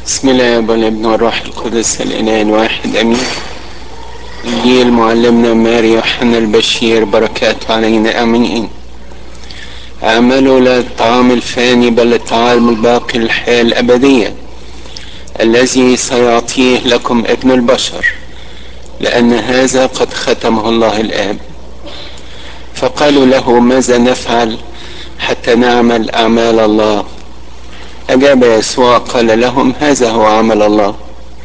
بسم الله والابن والروح القدس الإله الواحد أمين إنجيل معلمنا ماري يوحنا البشير بركاته علينا آمين اعملوا لا الطعام الفاني بل الطعام الباقي الحياة الأبدية الذي سيعطيه لكم ابن البشر لأن هذا قد ختمه الله الآب فقالوا له ماذا نفعل حتى نعمل أعمال الله أجاب يسوع قال لهم هذا هو عمل الله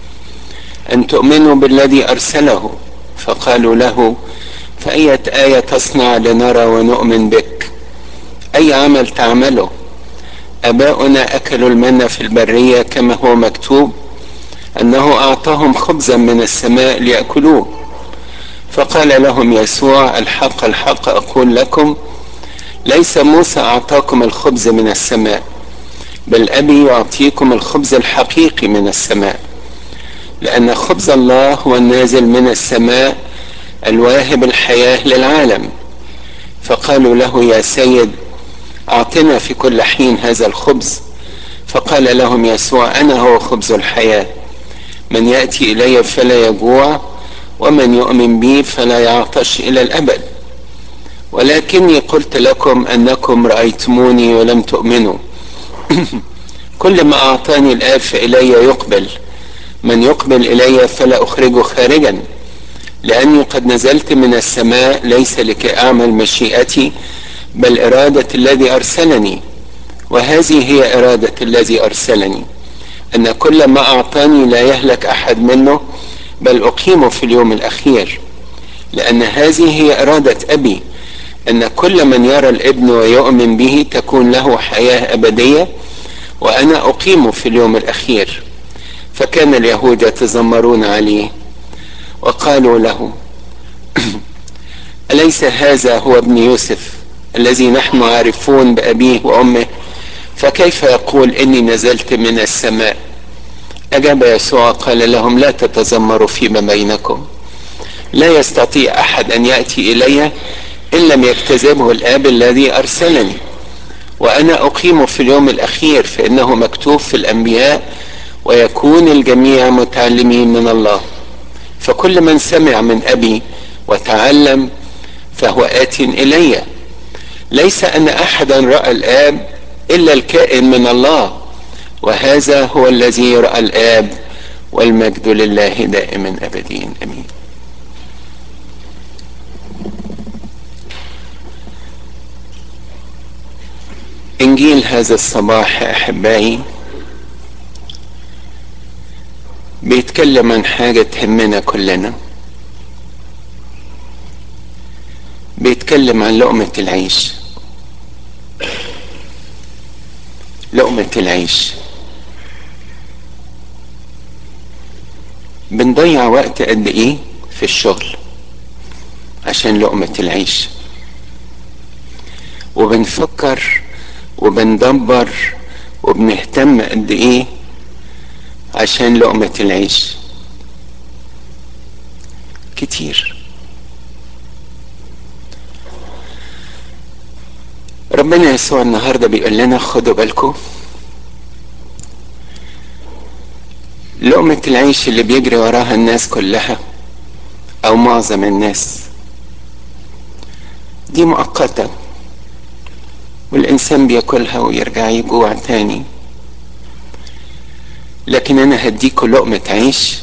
أن تؤمنوا بالذي أرسله فقالوا له فأية آية تصنع لنرى ونؤمن بك أي عمل تعمله أباؤنا أكلوا المنة في البرية كما هو مكتوب أنه أعطاهم خبزا من السماء ليأكلوه فقال لهم يسوع الحق الحق أقول لكم ليس موسى أعطاكم الخبز من السماء بل أبي يعطيكم الخبز الحقيقي من السماء لأن خبز الله هو النازل من السماء الواهب الحياة للعالم فقالوا له يا سيد أعطنا في كل حين هذا الخبز فقال لهم يسوع أنا هو خبز الحياة من يأتي إلي فلا يجوع ومن يؤمن بي فلا يعطش إلى الأبد ولكني قلت لكم أنكم رأيتموني ولم تؤمنوا كل ما أعطاني الآب فإلي يقبل من يقبل إلي فلا أخرجه خارجا لأني قد نزلت من السماء ليس لكي أعمل مشيئتي بل إرادة الذي أرسلني وهذه هي إرادة الذي أرسلني أن كل ما أعطاني لا يهلك أحد منه بل أقيمه في اليوم الأخير لأن هذه هي إرادة أبي أن كل من يرى الابن ويؤمن به تكون له حياة أبدية وأنا أقيمه في اليوم الأخير فكان اليهود يتذمرون عليه وقالوا له أليس هذا هو ابن يوسف الذي نحن عارفون بأبيه وأمه فكيف يقول إني نزلت من السماء أجاب يسوع قال لهم لا تتذمروا فيما بينكم لا يستطيع أحد أن يأتي إلي إن لم يكتذبه الآب الذي أرسلني وأنا أقيم في اليوم الأخير فإنه مكتوب في الأنبياء ويكون الجميع متعلمين من الله فكل من سمع من أبي وتعلم فهو آت إلي ليس أن أحدا رأى الآب إلا الكائن من الله وهذا هو الذي رأى الآب والمجد لله دائما أبدين أمين إنجيل هذا الصباح أحبائي بيتكلم عن حاجة تهمنا كلنا بيتكلم عن لقمة العيش لقمة العيش بنضيع وقت قد ايه في الشغل عشان لقمة العيش وبنفكر وبندبر وبنهتم قد ايه عشان لقمة العيش كتير ربنا يسوع النهاردة بيقول لنا خدوا بالكم لقمة العيش اللي بيجري وراها الناس كلها أو معظم الناس دي مؤقتة والإنسان بياكلها ويرجع يجوع تاني لكن أنا هديكوا لقمة عيش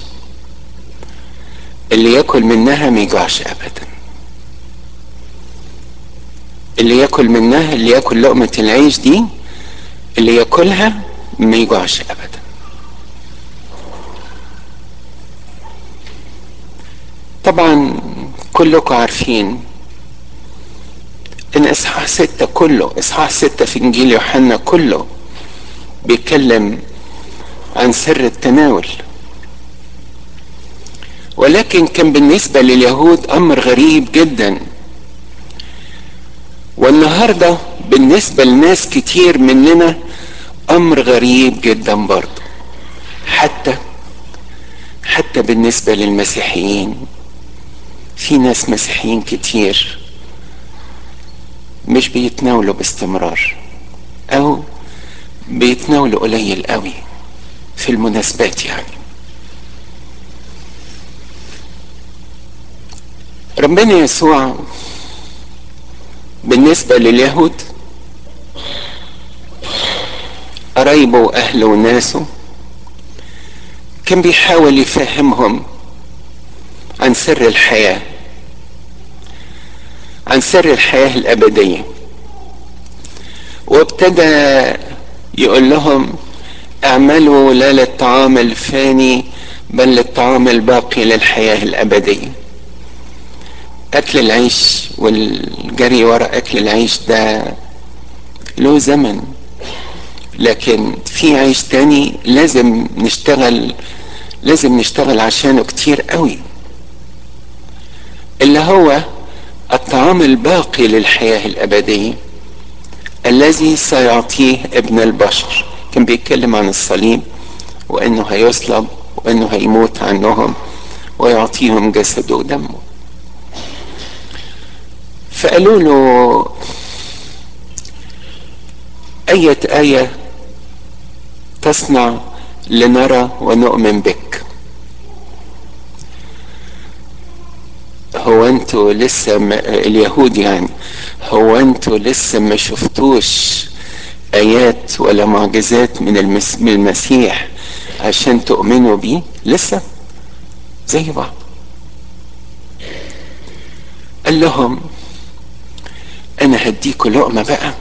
اللي ياكل منها ما يجوعش أبدا اللي ياكل منها اللي ياكل لقمة العيش دي اللي ياكلها ما يجوعش أبدا طبعا كلكم عارفين ان اصحاح ستة كله اصحاح ستة في انجيل يوحنا كله بيتكلم عن سر التناول ولكن كان بالنسبة لليهود امر غريب جدا والنهاردة بالنسبة لناس كتير مننا امر غريب جدا برضه حتى حتى بالنسبة للمسيحيين في ناس مسيحيين كتير مش بيتناولوا باستمرار او بيتناولوا قليل قوي في المناسبات يعني ربنا يسوع بالنسبة لليهود قرايبه وأهله وناسه كان بيحاول يفهمهم عن سر الحياة عن سر الحياة الأبدية وابتدى يقول لهم اعملوا لا للطعام الفاني بل للطعام الباقي للحياة الأبدية أكل العيش والجري وراء أكل العيش ده له زمن لكن في عيش تاني لازم نشتغل لازم نشتغل عشانه كتير قوي اللي هو الطعام الباقي للحياة الأبدية الذي سيعطيه ابن البشر كان بيتكلم عن الصليب وانه هيصلب وانه هيموت عنهم ويعطيهم جسده ودمه فقالوا له أية آية تصنع لنرى ونؤمن بك هو انتوا لسه ما اليهود يعني هو انتوا لسه ما شفتوش ايات ولا معجزات من, المس من المسيح عشان تؤمنوا بيه لسه زي بعض قال لهم انا هديكوا لقمه بقى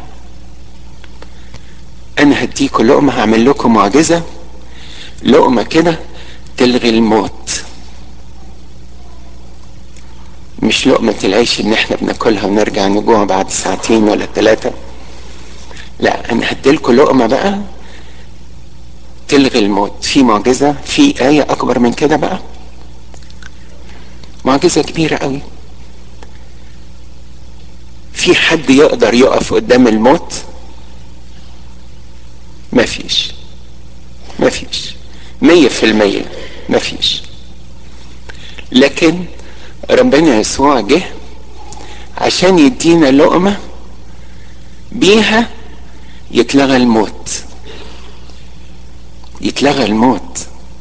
انا هديكوا لقمه هعمل لكم معجزه لقمه كده تلغي الموت مش لقمة العيش اللي احنا بناكلها ونرجع نجوع بعد ساعتين ولا ثلاثة لا انا هديلكوا لقمة بقى تلغي الموت في معجزة في آية أكبر من كده بقى معجزة كبيرة قوي في حد يقدر يقف قدام الموت مفيش مفيش مية في المية مفيش لكن ربنا يسوع جه عشان يدينا لقمة بيها يتلغى الموت يتلغى الموت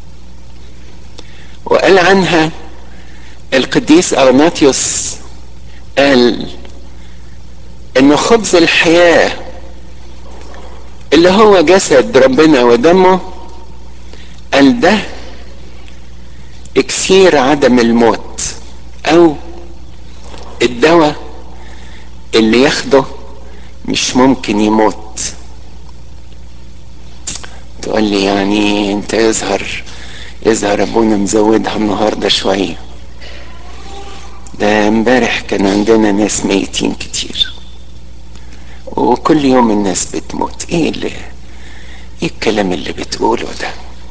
وقال عنها القديس أغناطيوس قال انه خبز الحياة اللي هو جسد ربنا ودمه قال ده اكسير عدم الموت او الدواء اللي ياخده مش ممكن يموت تقول لي يعني انت يظهر يظهر ابونا مزودها النهارده شويه ده امبارح كان عندنا ناس ميتين كتير وكل يوم الناس بتموت ايه اللي ايه الكلام اللي بتقوله ده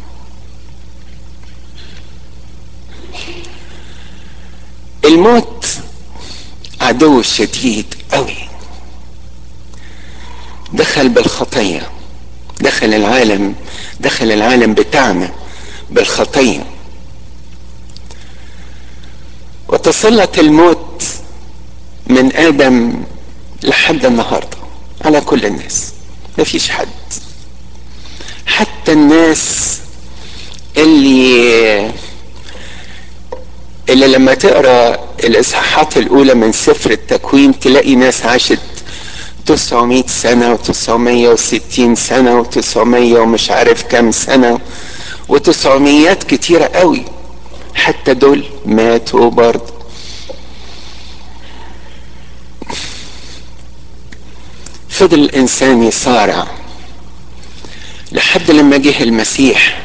الموت عدو شديد قوي دخل بالخطيه دخل العالم دخل العالم بتاعنا بالخطيه وتسلط الموت من ادم لحد النهارده على كل الناس مفيش حد حتى الناس اللي اللي لما تقرا الاصحاحات الاولى من سفر التكوين تلاقي ناس عاشت 900 سنة و960 سنة و900 ومش عارف كام سنة و900 كتيرة قوي حتى دول ماتوا برضه فضل الإنسان يصارع لحد لما جه المسيح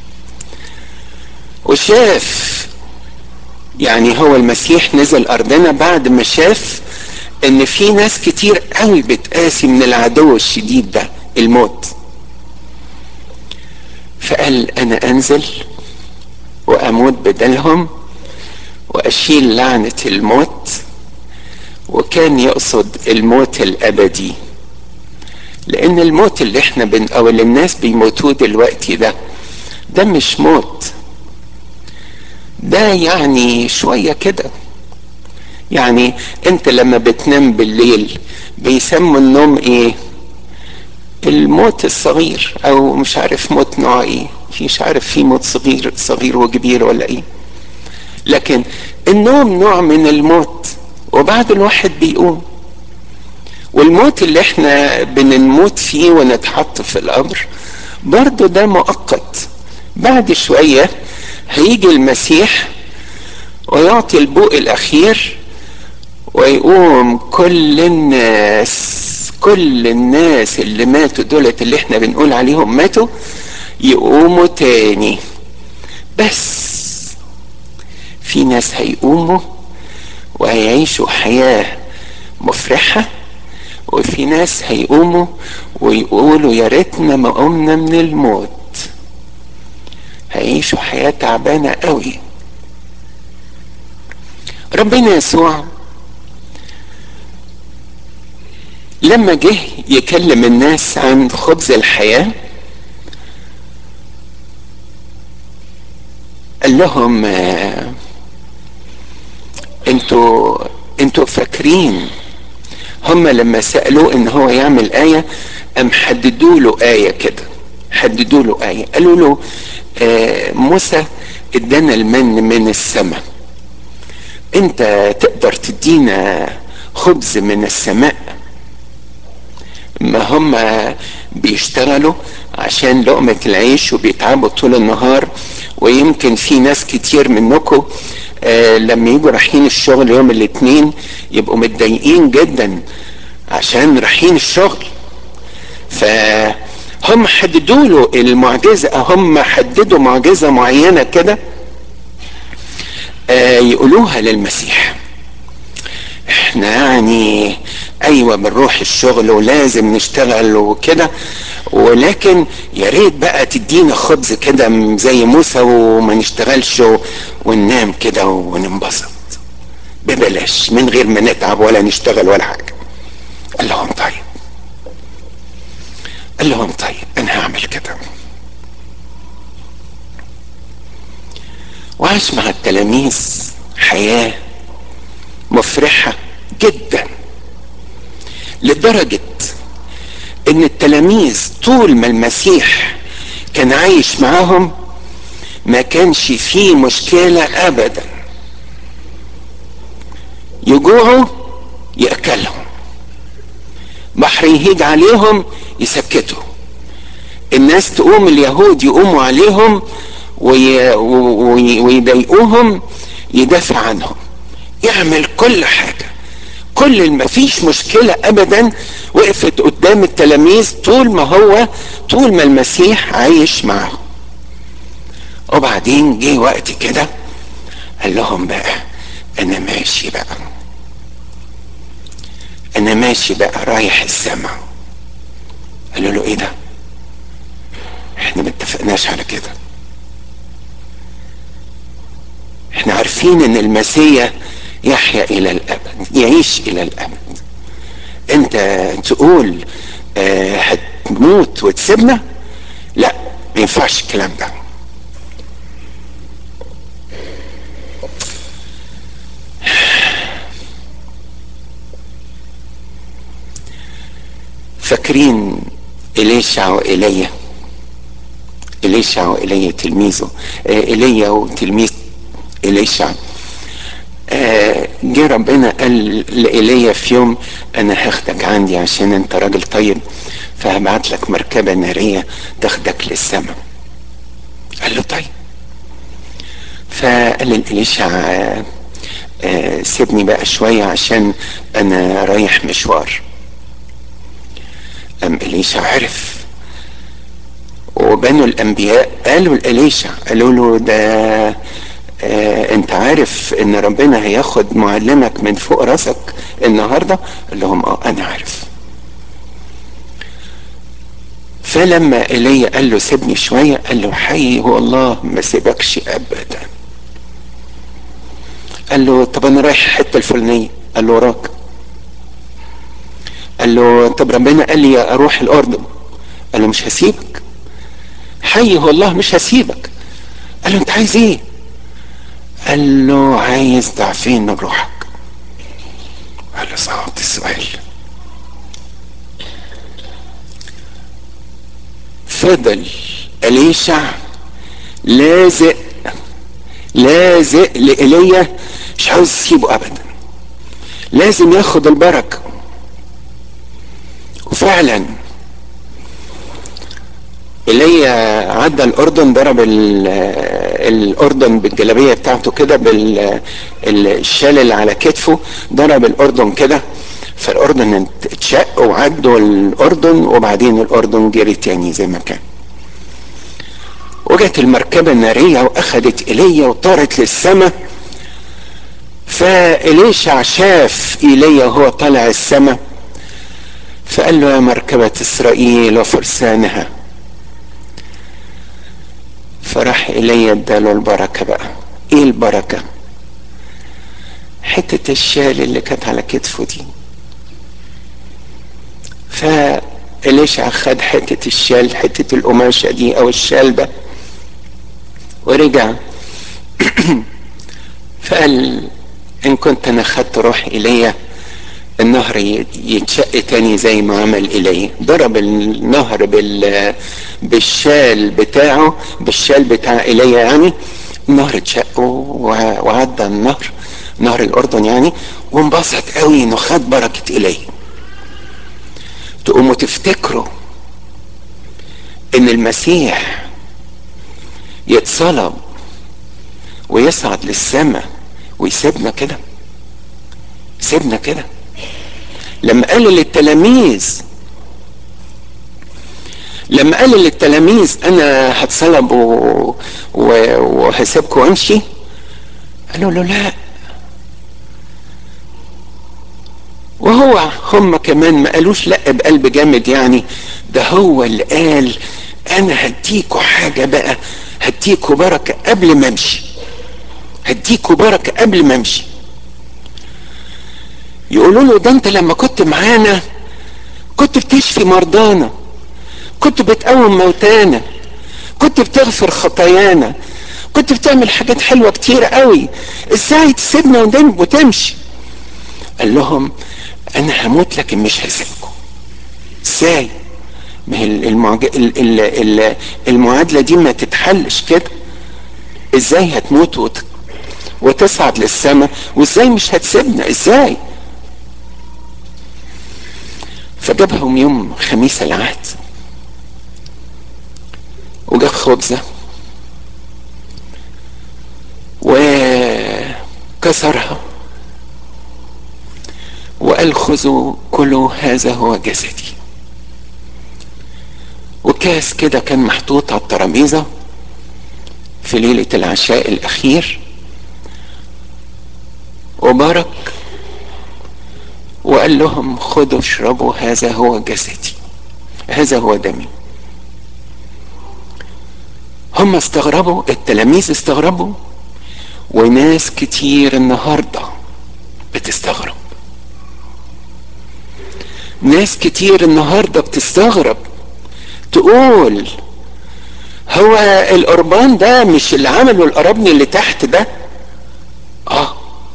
وشاف يعني هو المسيح نزل أرضنا بعد ما شاف ان في ناس كتير قوي بتقاسي من العدو الشديد ده الموت فقال انا انزل واموت بدلهم واشيل لعنة الموت وكان يقصد الموت الابدي لان الموت اللي احنا بن او اللي الناس بيموتوه دلوقتي ده ده مش موت ده يعني شوية كده يعني انت لما بتنام بالليل بيسموا النوم ايه الموت الصغير او مش عارف موت نوع ايه مش عارف في موت صغير صغير وكبير ولا ايه لكن النوم نوع من الموت وبعد الواحد بيقوم والموت اللي احنا بنموت فيه ونتحط في القبر برضه ده مؤقت بعد شوية هيجي المسيح ويعطي البوق الأخير ويقوم كل الناس كل الناس اللي ماتوا دولت اللي احنا بنقول عليهم ماتوا يقوموا تاني بس في ناس هيقوموا وهيعيشوا حياة مفرحة وفي ناس هيقوموا ويقولوا يا ريتنا ما قمنا من الموت هيعيشوا حياة تعبانة قوي ربنا يسوع لما جه يكلم الناس عن خبز الحياة قال لهم آه انتوا انتوا فاكرين هم لما سألوه ان هو يعمل آية ام حددوا له آية كده حددوا له آية قالوا له آه موسى ادانا المن من السماء انت تقدر تدينا خبز من السماء ما هم بيشتغلوا عشان لقمة العيش وبيتعبوا طول النهار ويمكن في ناس كتير منكم آه لما يجوا رايحين الشغل يوم الاثنين يبقوا متضايقين جدا عشان رايحين الشغل فهم حددوا له المعجزة هم حددوا معجزة معينة كده آه يقولوها للمسيح احنا يعني ايوه بنروح الشغل ولازم نشتغل وكده ولكن يا ريت بقى تدينا خبز كده زي موسى وما نشتغلش وننام كده وننبسط ببلاش من غير ما نتعب ولا نشتغل ولا حاجه قال لهم طيب قال لهم طيب انا هعمل كده وعاش مع التلاميذ حياه مفرحه جدا لدرجه ان التلاميذ طول ما المسيح كان عايش معاهم ما كانش فيه مشكلة ابدا يجوعوا يأكلهم بحر يهيج عليهم يسكتوا الناس تقوم اليهود يقوموا عليهم وي... وي... ويضايقوهم يدافع عنهم يعمل كل حاجه كل ما فيش مشكلة ابدا وقفت قدام التلاميذ طول ما هو طول ما المسيح عايش معهم وبعدين جه وقت كده قال لهم بقى انا ماشي بقى انا ماشي بقى رايح السماء قالوا له ايه ده احنا ما اتفقناش على كده احنا عارفين ان المسيح يحيا الى الابد يعيش الى الابد انت تقول آه هتموت وتسيبنا لا ما ينفعش الكلام ده فاكرين إليشع وإيليا إليشع وإيليا تلميذه آه إيليا وتلميذ إليشع آه جه ربنا قال لإيليا في يوم أنا هاخدك عندي عشان أنت راجل طيب فهبعت لك مركبة نارية تاخدك للسماء قال له طيب فقال لإليشع آه آه سيبني بقى شوية عشان أنا رايح مشوار أم إليشع عرف وبنو الأنبياء قالوا لإليشع قالوا له ده آه انت عارف ان ربنا هياخد معلمك من فوق راسك النهارده قال لهم اه انا عارف فلما ايليا قال له سيبني شويه قال له حي هو الله ما سيبكش ابدا قال له طب انا رايح الحته الفلانيه قال له وراك قال له طب ربنا قال لي اروح الاردن قال له مش هسيبك حي هو الله مش هسيبك قال له انت عايز ايه قال له عايز ضعفين من روحك قال له صعب السؤال فضل أليشع لازق لازق لإيليا مش عاوز يسيبه ابدا لازم ياخد البركه وفعلا ايليا عدى الاردن ضرب الاردن بالجلابيه بتاعته كده بالشال اللي على كتفه ضرب الاردن كده فالاردن اتشق وعدوا الاردن وبعدين الاردن جري تاني زي ما كان وجت المركبة النارية واخدت ايليا وطارت للسماء فإليشع شاف ايليا وهو طالع السماء فقال له يا مركبة اسرائيل وفرسانها فراح ايليا اداله البركة بقى ايه البركة حتة الشال اللي كانت على كتفه دي فإليشع خد حتة الشال حتة القماشة دي أو الشال ده ورجع فقال إن كنت أنا خدت روح إلي النهر يتشق تاني زي ما عمل إلي ضرب النهر بال بالشال بتاعه بالشال بتاع إلي يعني النهر اتشق وعدى النهر نهر الأردن يعني وانبسط قوي إنه خد بركة إليه تقوموا تفتكروا ان المسيح يتصلب ويصعد للسماء ويسيبنا كده سيبنا كده لما قال للتلاميذ لما قال للتلاميذ انا هتصلب و... و... وهسيبكم وامشي قالوا له لا وهو هم كمان ما قالوش لا بقلب جامد يعني ده هو اللي قال انا هديكوا حاجة بقى هديكوا بركة قبل ما امشي هديكوا بركة قبل ما امشي يقولوا له ده انت لما كنت معانا كنت بتشفي مرضانا كنت بتقوم موتانا كنت بتغفر خطايانا كنت بتعمل حاجات حلوة كتير قوي ازاي تسيبنا وتمشي قال لهم انا هموت لكن مش هسيبكم ازاي ما هي المعج... ال... ال... المعادلة دي ما تتحلش كده ازاي هتموت وت... وتصعد للسماء وازاي مش هتسيبنا ازاي فجابهم يوم خميس العهد وجاب خبزة وكسرها وقال خذوا كلوا هذا هو جسدي وكاس كده كان محطوط على الترابيزة في ليلة العشاء الأخير وبارك وقال لهم خذوا اشربوا هذا هو جسدي هذا هو دمي هم استغربوا التلاميذ استغربوا وناس كتير النهارده بتستغرب ناس كتير النهارده بتستغرب تقول هو القربان ده مش اللي عمله القرابني اللي تحت ده اه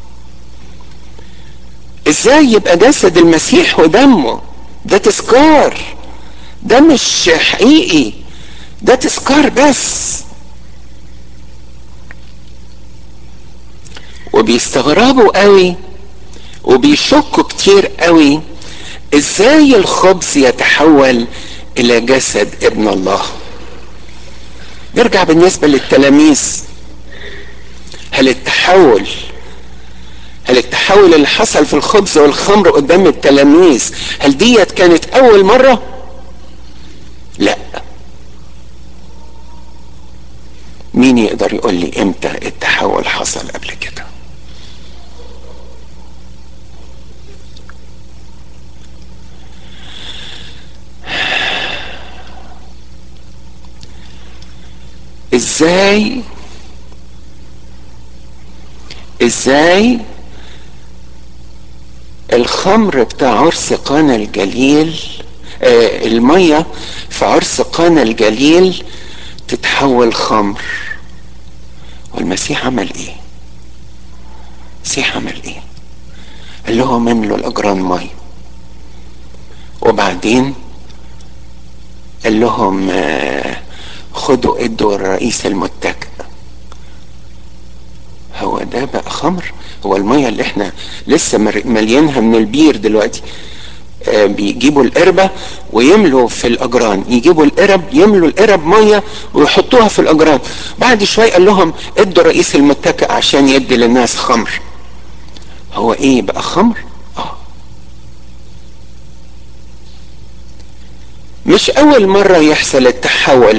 ازاي يبقى جسد المسيح ودمه ده تذكار ده مش حقيقي ده تذكار بس وبيستغربوا قوي وبيشكوا كتير قوي ازاي الخبز يتحول الى جسد ابن الله نرجع بالنسبة للتلاميذ هل التحول هل التحول اللي حصل في الخبز والخمر قدام التلاميذ هل ديت كانت اول مرة لا مين يقدر يقول لي امتى التحول حصل قبل كده ازاي ازاي الخمر بتاع عرس قانا الجليل آه المية في عرس قانا الجليل تتحول خمر والمسيح عمل ايه المسيح عمل ايه قال لهم املوا الاجران مي وبعدين قال لهم آه خدوا ادوا الرئيس المتكئ هو ده بقى خمر هو المية اللي احنا لسه مليانها من البير دلوقتي آه بيجيبوا القربة ويملوا في الأجران يجيبوا القرب يملوا القرب مية ويحطوها في الأجران بعد شوية قال لهم ادوا رئيس المتكئ عشان يدي للناس خمر هو ايه بقى خمر اه مش اول مرة يحصل التحول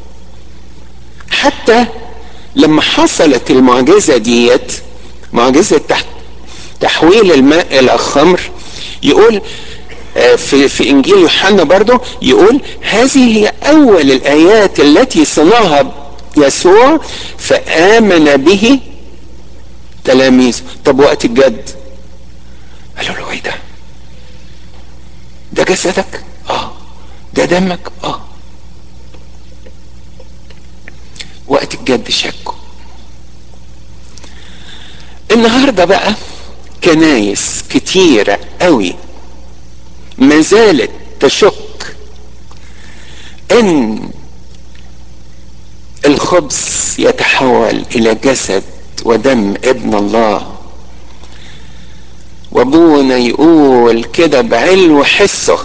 حتى لما حصلت المعجزة ديت معجزة تحويل الماء الى خمر يقول في في انجيل يوحنا برضه يقول هذه هي اول الايات التي صنعها يسوع فامن به تلاميذه طب وقت الجد قالوا له ايه ده ده جسدك اه ده دمك اه وقت الجد شكوا النهارده بقى كنايس كتيرة قوي ما زالت تشك ان الخبز يتحول الى جسد ودم ابن الله وابونا يقول كده بعلو حسه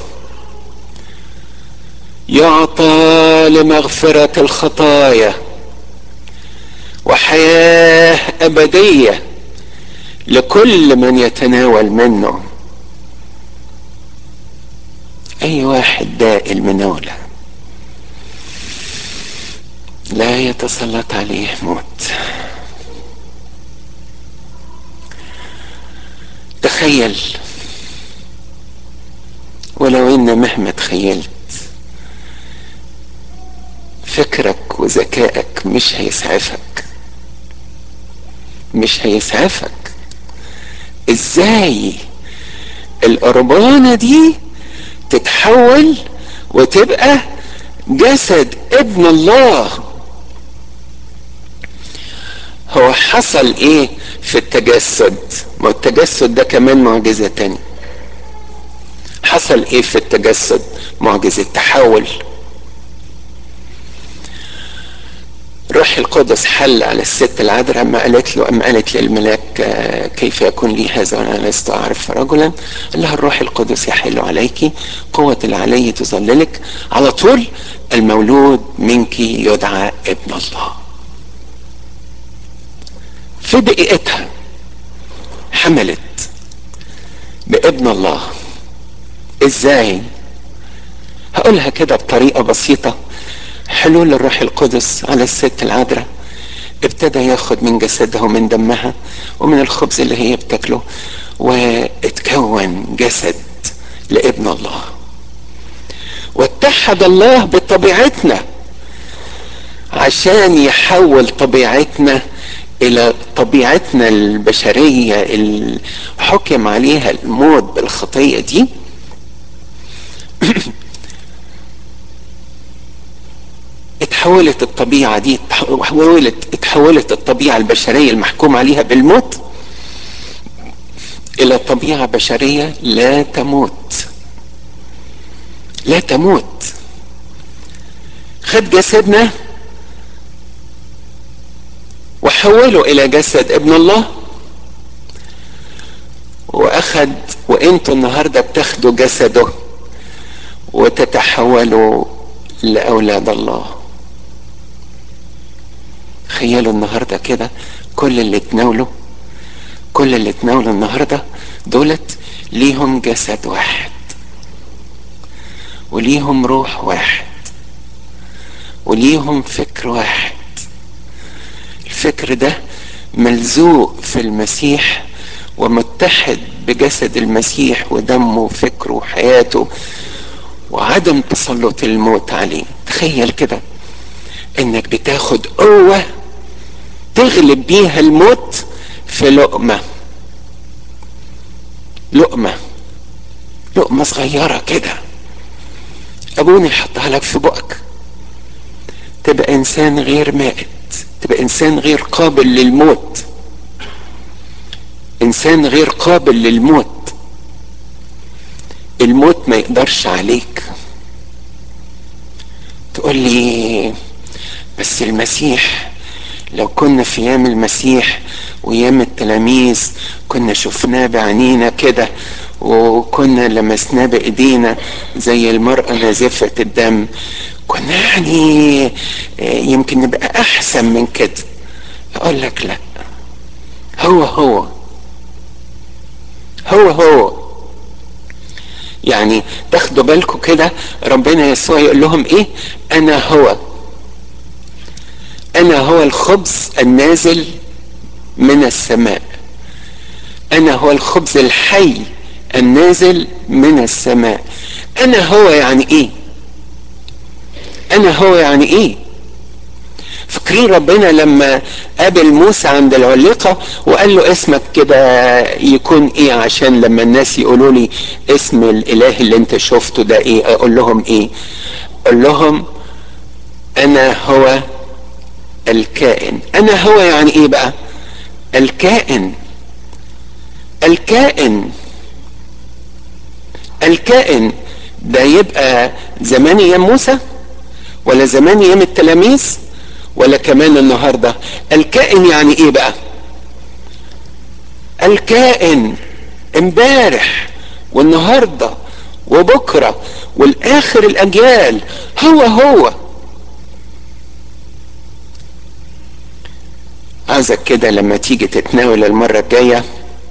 يعطى لمغفرة الخطايا وحياة أبدية لكل من يتناول منه أي واحد داء المناولة لا يتسلط عليه موت تخيل ولو ان مهما تخيلت فكرك وذكائك مش هيسعفك مش هيسعفك ازاي القربانة دي تتحول وتبقى جسد ابن الله هو حصل ايه في التجسد ما التجسد ده كمان معجزة تانية حصل ايه في التجسد معجزة تحول روح القدس حل على الست العذراء اما قالت له اما قالت للملاك كيف يكون لي هذا وانا لست اعرف رجلا قال لها الروح القدس يحل عليك قوة العلي تظللك على طول المولود منك يدعى ابن الله في دقيقتها حملت بابن الله ازاي هقولها كده بطريقة بسيطة حلول الروح القدس على الست العذراء ابتدى ياخد من جسدها ومن دمها ومن الخبز اللي هي بتاكله واتكون جسد لابن الله واتحد الله بطبيعتنا عشان يحول طبيعتنا الى طبيعتنا البشريه اللي حكم عليها الموت بالخطيه دي اتحولت الطبيعه دي اتحولت اتحولت الطبيعه البشريه المحكوم عليها بالموت الى طبيعه بشريه لا تموت لا تموت خد جسدنا وحوله الى جسد ابن الله واخد وانتوا النهارده بتاخدوا جسده وتتحولوا لاولاد الله تخيلوا النهارده كده كل اللي تناولوا كل اللي تناولوا النهارده دولت ليهم جسد واحد وليهم روح واحد وليهم فكر واحد الفكر ده ملزوق في المسيح ومتحد بجسد المسيح ودمه وفكره وحياته وعدم تسلط الموت عليه تخيل كده انك بتاخد قوة تغلب بيها الموت في لقمة لقمة لقمة صغيرة كده ابونا يحطها لك في بقك تبقى انسان غير مائت تبقى انسان غير قابل للموت انسان غير قابل للموت الموت ما يقدرش عليك تقول لي بس المسيح لو كنا في ايام المسيح وايام التلاميذ كنا شفناه بعينينا كده وكنا لمسناه بايدينا زي المرأة نازفة الدم كنا يعني يمكن نبقى احسن من كده اقول لك لا هو هو هو هو يعني تاخدوا بالكم كده ربنا يسوع يقول لهم ايه انا هو انا هو الخبز النازل من السماء انا هو الخبز الحي النازل من السماء انا هو يعني ايه انا هو يعني ايه فاكرين ربنا لما قابل موسى عند العليقة وقال له اسمك كده يكون ايه عشان لما الناس يقولوا لي اسم الاله اللي انت شفته ده ايه اقول لهم ايه اقول لهم انا هو الكائن انا هو يعني ايه بقى الكائن الكائن الكائن ده يبقى زمان ايام موسى ولا زمان ايام التلاميذ ولا كمان النهارده الكائن يعني ايه بقى الكائن امبارح والنهارده وبكره والاخر الاجيال هو هو عايزك كده لما تيجي تتناول المرة الجاية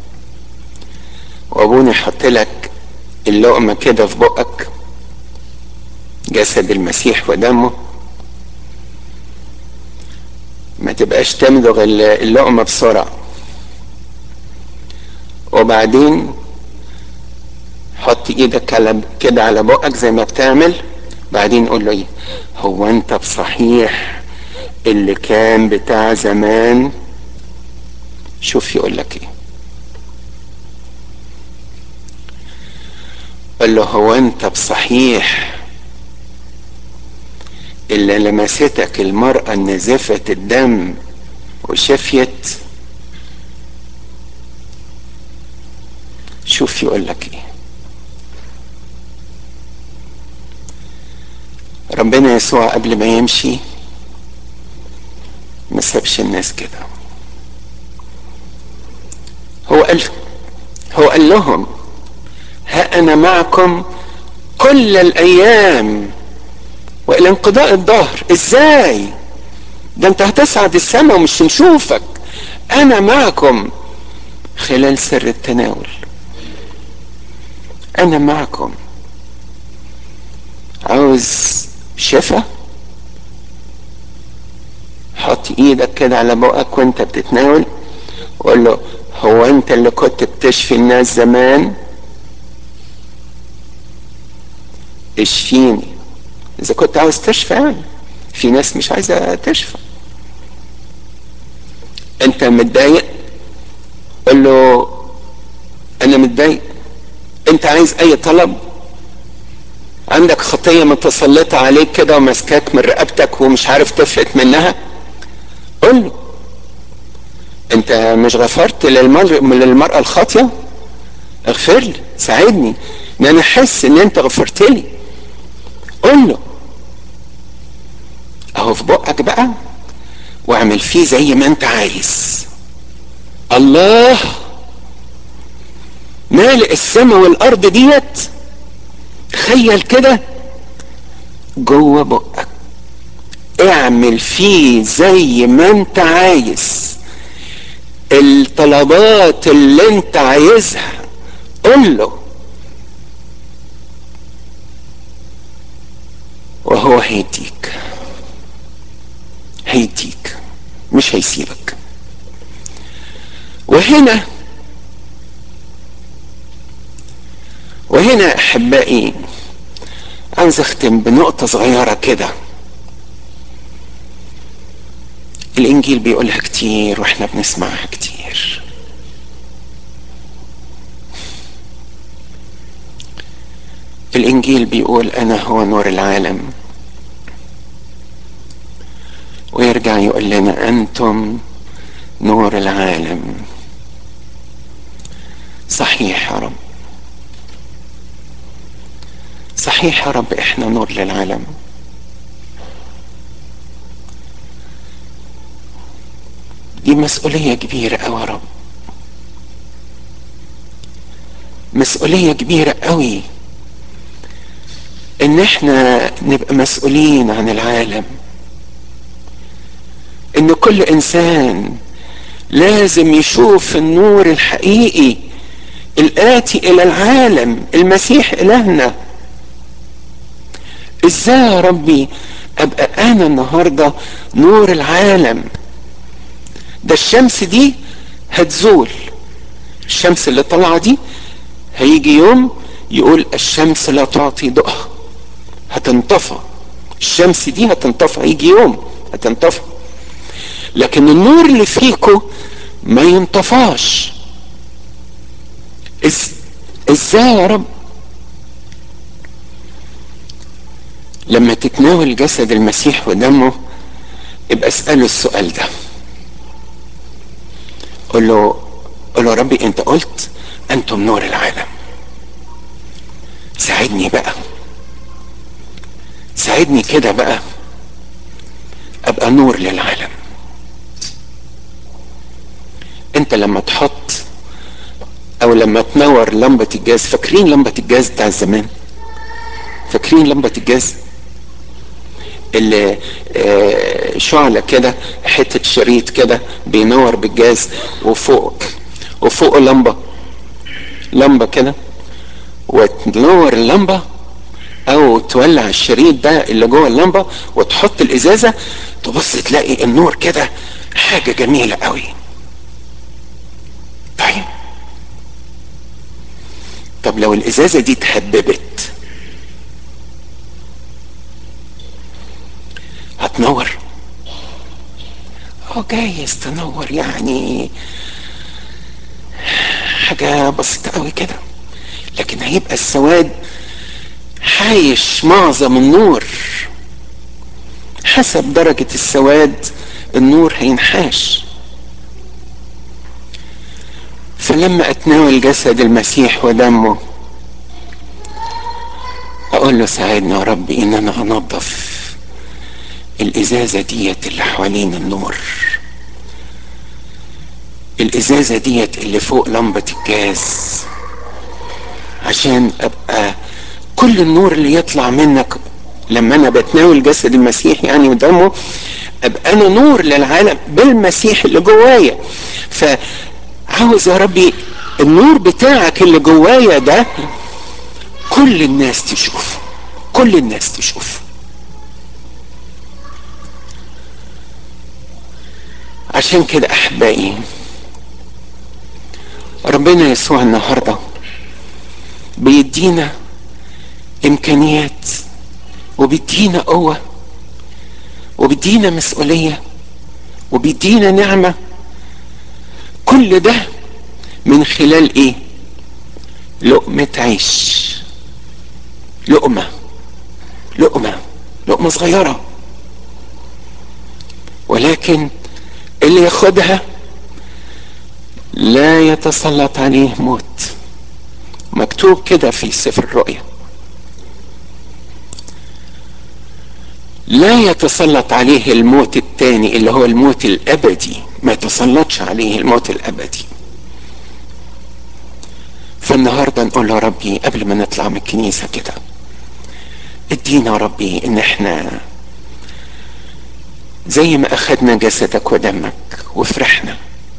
وابونا يحط لك اللقمة كده في بقك جسد المسيح ودمه ما تبقاش تمضغ اللقمة بسرعة وبعدين حط ايدك على كده على بقك زي ما بتعمل بعدين قول له ايه هو انت بصحيح اللي كان بتاع زمان شوف يقول لك ايه قال له هو انت بصحيح اللي لمستك المرأة النزفة الدم وشفيت شوف يقول لك ايه ربنا يسوع قبل ما يمشي ما سابش الناس كده هو قال هو قال لهم ها انا معكم كل الايام والى انقضاء الظهر ازاي ده انت هتصعد السماء ومش نشوفك انا معكم خلال سر التناول انا معكم عاوز شفا حط ايدك كده على بقك وانت بتتناول وقول له هو انت اللي كنت بتشفي الناس زمان اشفيني اذا كنت عاوز تشفى يعني في ناس مش عايزه تشفى انت متضايق قول له انا متضايق انت عايز اي طلب عندك خطيه متسلطه عليك كده وماسكاك من رقبتك ومش عارف تفلت منها قول له انت مش غفرت للمر... للمرأة الخاطية اغفر لي ساعدني ان انا احس ان انت غفرت لي قول له اهو في بقك بقى واعمل فيه زي ما انت عايز الله مالئ السماء والارض ديت تخيل كده جوه بقك اعمل فيه زي ما انت عايز الطلبات اللي انت عايزها قول له وهو هيديك هيديك مش هيسيبك وهنا وهنا احبائي عاوز اختم بنقطه صغيره كده الانجيل بيقولها كتير واحنا بنسمعها كتير الانجيل بيقول انا هو نور العالم ويرجع يقول لنا انتم نور العالم صحيح يا رب صحيح يا رب احنا نور للعالم مسؤولية كبيرة أوي يا رب مسؤولية كبيرة قوي ان احنا نبقى مسؤولين عن العالم ان كل انسان لازم يشوف النور الحقيقي الاتي الى العالم المسيح الهنا ازاي يا ربي ابقى انا النهارده نور العالم ده الشمس دي هتزول الشمس اللي طالعه دي هيجي يوم يقول الشمس لا تعطي ضوءها هتنطفى الشمس دي هتنطفى هيجي يوم هتنطفى لكن النور اللي فيكو ما ينطفاش إز... ازاي يا رب لما تتناول جسد المسيح ودمه ابقى اسأله السؤال ده قول له قول له ربي انت قلت انتم نور العالم ساعدني بقى ساعدني كده بقى ابقى نور للعالم انت لما تحط او لما تنور لمبة الجاز فاكرين لمبة الجاز بتاع زمان فاكرين لمبة الجاز اللي آه شعلة كده حتة شريط كده بينور بالجاز وفوق وفوقه لمبة لمبة كده وتنور اللمبة او تولع الشريط ده اللي جوه اللمبة وتحط الازازة تبص تلاقي النور كده حاجة جميلة قوي طيب طب لو الازازة دي اتهببت هتنور اه جايز تنور يعني حاجة بسيطة قوي كده لكن هيبقى السواد حايش معظم النور حسب درجة السواد النور هينحاش فلما اتناول جسد المسيح ودمه اقول له ساعدني يا رب ان انا انظف الازازة ديت اللي حوالين النور الازازة ديت اللي فوق لمبة الجاز عشان ابقى كل النور اللي يطلع منك لما انا بتناول جسد المسيح يعني ودمه ابقى انا نور للعالم بالمسيح اللي جوايا فعاوز يا ربي النور بتاعك اللي جوايا ده كل الناس تشوفه كل الناس تشوفه عشان كده احبائي ربنا يسوع النهارده بيدينا امكانيات وبيدينا قوه وبيدينا مسؤوليه وبيدينا نعمه كل ده من خلال ايه لقمه عيش لقمه لقمه لقمه صغيره ولكن اللي ياخدها لا يتسلط عليه موت مكتوب كده في سفر الرؤيا لا يتسلط عليه الموت الثاني اللي هو الموت الابدي ما يتسلطش عليه الموت الابدي فالنهارده نقول يا ربي قبل ما نطلع من الكنيسه كده ادينا يا ربي ان احنا زي ما اخدنا جسدك ودمك وفرحنا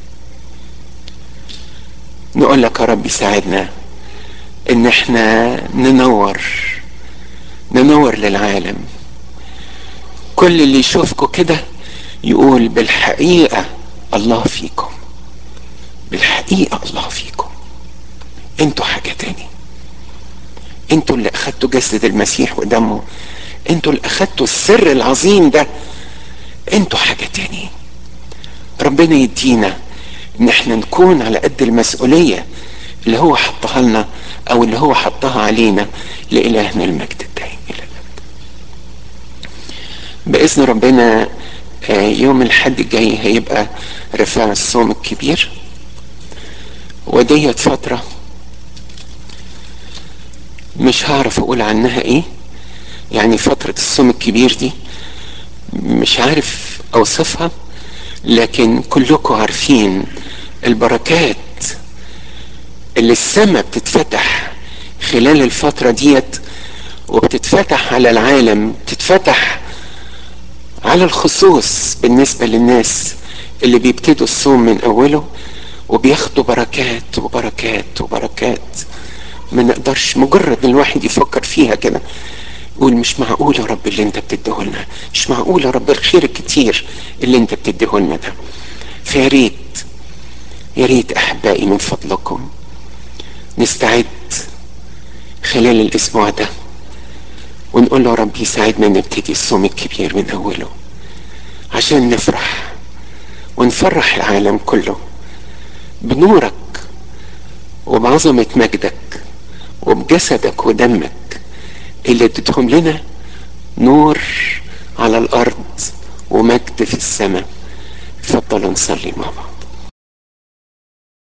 نقول لك يا رب ساعدنا ان احنا ننور ننور للعالم كل اللي يشوفكم كده يقول بالحقيقة الله فيكم بالحقيقة الله فيكم انتوا حاجة تاني انتوا اللي اخدتوا جسد المسيح ودمه انتوا اللي اخدتوا السر العظيم ده انتوا حاجة تاني ربنا يدينا ان احنا نكون على قد المسؤولية اللي هو حطها لنا او اللي هو حطها علينا لإلهنا المجد الدائم الى الابد باذن ربنا يوم الحد الجاي هيبقى رفاع الصوم الكبير وديت فترة مش هعرف اقول عنها ايه يعني فترة الصوم الكبير دي مش عارف اوصفها لكن كلكم عارفين البركات اللي السماء بتتفتح خلال الفترة ديت وبتتفتح على العالم بتتفتح على الخصوص بالنسبة للناس اللي بيبتدوا الصوم من أوله وبياخدوا بركات وبركات وبركات ما نقدرش مجرد ان الواحد يفكر فيها كده يقول مش معقول يا رب اللي انت بتديه لنا مش معقول يا رب الخير الكتير اللي انت بتديه لنا ده فيا ريت يا ريت احبائي من فضلكم نستعد خلال الاسبوع ده ونقول له رب يساعدنا نبتدي الصوم الكبير من اوله عشان نفرح ونفرح العالم كله بنورك وبعظمة مجدك وبجسدك ودمك اللي اديتهم لنا نور على الارض ومجد في السماء اتفضلوا نصلي مع بعض